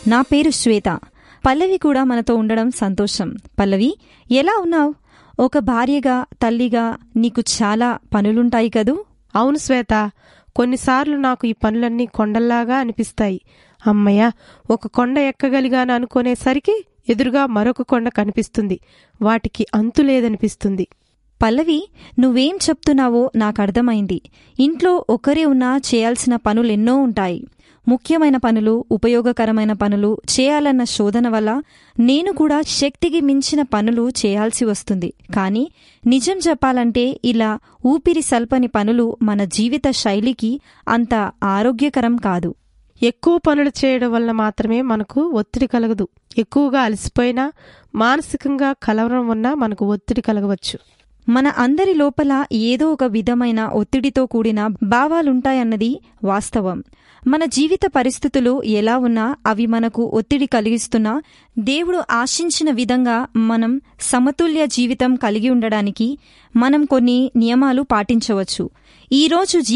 నా పేరు శ్వేత పల్లవి కూడా మనతో ఉండడం సంతోషం పల్లవి ఎలా ఉన్నావు ఒక భార్యగా తల్లిగా నీకు చాలా పనులుంటాయి కదూ అవును శ్వేత కొన్నిసార్లు నాకు ఈ పనులన్నీ కొండల్లాగా అనిపిస్తాయి అమ్మయ్య ఒక కొండ ఎక్కగలిగాను అనుకునేసరికి ఎదురుగా మరొక కొండ కనిపిస్తుంది వాటికి అంతు లేదనిపిస్తుంది పల్లవి నువ్వేం చెప్తున్నావో నాకు అర్థమైంది ఇంట్లో ఒకరే ఉన్నా చేయాల్సిన పనులెన్నో ఉంటాయి ముఖ్యమైన పనులు ఉపయోగకరమైన పనులు చేయాలన్న శోధన వల్ల నేను కూడా శక్తికి మించిన పనులు చేయాల్సి వస్తుంది కానీ నిజం చెప్పాలంటే ఇలా ఊపిరి సల్పని పనులు మన జీవిత శైలికి అంత ఆరోగ్యకరం కాదు ఎక్కువ పనులు చేయడం వల్ల మాత్రమే మనకు ఒత్తిడి కలగదు ఎక్కువగా అలసిపోయినా మానసికంగా కలవరం ఉన్నా మనకు ఒత్తిడి కలగవచ్చు మన అందరి లోపల ఏదో ఒక విధమైన ఒత్తిడితో కూడిన భావాలుంటాయన్నది వాస్తవం మన జీవిత పరిస్థితులు ఎలా ఉన్నా అవి మనకు ఒత్తిడి కలిగిస్తున్నా దేవుడు ఆశించిన విధంగా మనం సమతుల్య జీవితం కలిగి ఉండడానికి మనం కొన్ని నియమాలు పాటించవచ్చు ఈరోజు